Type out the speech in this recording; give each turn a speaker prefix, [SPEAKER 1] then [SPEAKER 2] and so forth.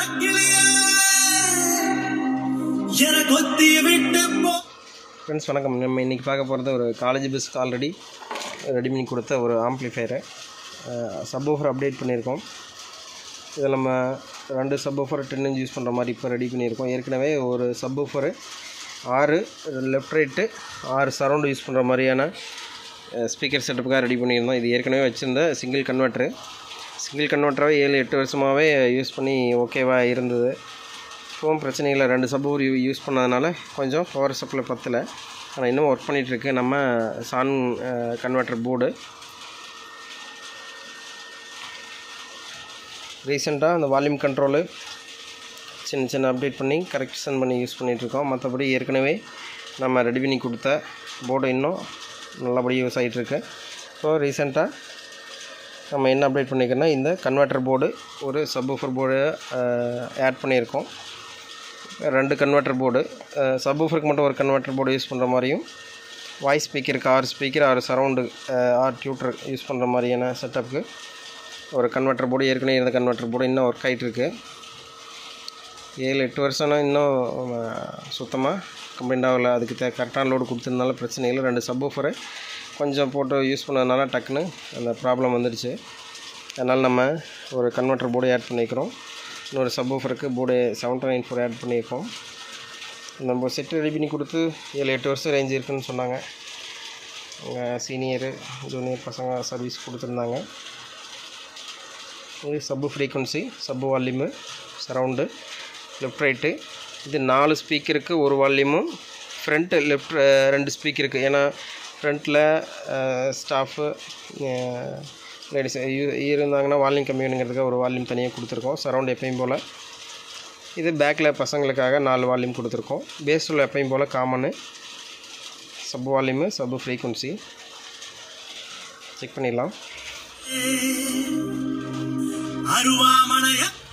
[SPEAKER 1] மரக்கிளியே என கொத்தி விட்டு போ
[SPEAKER 2] ஃப்ரெண்ட்ஸ் வணக்கம் நம்ம இன்றைக்கி பார்க்க போகிறது ஒரு காலேஜ் பஸ்க்கு ஆல்ரெடி ரெடி பண்ணி கொடுத்த ஒரு ஆம்ப்ளிஃபையரு சப்வூஃபர் அப்டேட் பண்ணியிருக்கோம் இதில் நம்ம ரெண்டு சப்வூஃபர் டென் இன்ச் யூஸ் பண்ணுற மாதிரி இப்போ ரெடி பண்ணியிருக்கோம் ஏற்கனவே ஒரு சப்வூஃபரு ஆறு லெஃப்ட் ரைட்டு ஆறு சரௌண்டு யூஸ் பண்ணுற மாதிரியான ஸ்பீக்கர் செட்டப்புக்காக ரெடி பண்ணியிருந்தோம் இது ஏற்கனவே வச்சுருந்த சிங்கிள் கன்வெர்ட்ரு சிங்கிள் கன்வெர்ட்டராகவே ஏழு எட்டு வருஷமாகவே யூஸ் பண்ணி ஓகேவாக இருந்தது ஃபோன் பிரச்சனை இல்லை ரெண்டு சப்பூர் யூ யூஸ் பண்ணதுனால கொஞ்சம் பவர் சப்ளை பத்தலை ஆனால் இன்னும் ஒர்க் பண்ணிகிட்ருக்கு நம்ம சான் கன்வெர்ட்டர் போர்டு ரீசெண்டாக அந்த வால்யூம் கண்ட்ரோலு சின்ன சின்ன அப்டேட் பண்ணி கரெக்ஷன் பண்ணி யூஸ் பண்ணிகிட்ருக்கோம் மற்றபடி ஏற்கனவே நம்ம ரெடி பண்ணி கொடுத்த போர்டு இன்னும் நல்லபடியாக யூஸ் ஆகிட்டுருக்கு ஸோ ரீசெண்டாக நம்ம என்ன அப்டேட் பண்ணியிருக்கோன்னா இந்த கன்வெர்ட்டர் போர்டு ஒரு சப்வூஃபர் போர்டு ஆட் பண்ணியிருக்கோம் ரெண்டு கன்வெர்ட்டர் போர்டு சப்வூஃபருக்கு மட்டும் ஒரு கன்வெர்ட்டர் போர்டு யூஸ் பண்ணுற மாதிரியும் வாய்ஸ் ஸ்பீக்கருக்கு ஆறு ஸ்பீக்கர் ஆறு சரவுண்டு ஆறு டியூட்டர் யூஸ் பண்ணுற மாதிரியான செட்டப்புக்கு ஒரு கன்வெர்ட்டர் போர்டு ஏற்கனவே இருந்த கன்வெர்ட்டர் போர்டு இன்னும் ஒர்க் ஆகிட்டுருக்கு ஏழு எட்டு வருஷம்னா இன்னும் சுத்தமாக கம்ப்ளைண்ட் ஆகலை அதுக்கு தே கரெக்டான லோடு கொடுத்ததுனால பிரச்சனை இல்லை ரெண்டு சப்வூஃபரை கொஞ்சம் போட்டு யூஸ் பண்ணதுனால டக்குன்னு அந்த ப்ராப்ளம் வந்துடுச்சு அதனால் நம்ம ஒரு கன்வெர்ட்டர் போர்டு ஆட் பண்ணிக்கிறோம் இன்னொரு சப்வூஃபருக்கு board seven two nine four add பண்ணியிருக்கோம் நம்ம செட்டு ரெடி பண்ணி கொடுத்து ஏழு எட்டு வருஷம் ரேஞ்ச் இருக்குன்னு சொன்னாங்க எங்கள் சீனியரு ஜூனியர் பசங்க சர்வீஸ் கொடுத்துருந்தாங்க இது சப்பு ஃப்ரீக்குவன்சி சப்பு வால்யூமு சரவுண்டு லெஃப்ட் ரைட்டு இது நாலு ஸ்பீக்கருக்கு ஒரு வால்யூமும் ஃப்ரண்ட்டு லெஃப்ட் ரெண்டு ஸ்பீக்கருக்கு ஏன்னா ஃப்ரண்ட்டில் ஸ்டாஃபு லேடிஸ் இருந்தாங்கன்னா வால்யூம் கம்மி வேணுங்கிறதுக்காக ஒரு வால்யூம் தனியாக கொடுத்துருக்கோம் சரௌண்ட் எப்பயும் போல் இது பேக்கில் பசங்களுக்காக நாலு வால்யூம் கொடுத்துருக்கோம் பேஸில் எப்பயும் போல் common sub volume sub frequency check பண்ணிடலாம்
[SPEAKER 1] அருவாமனைய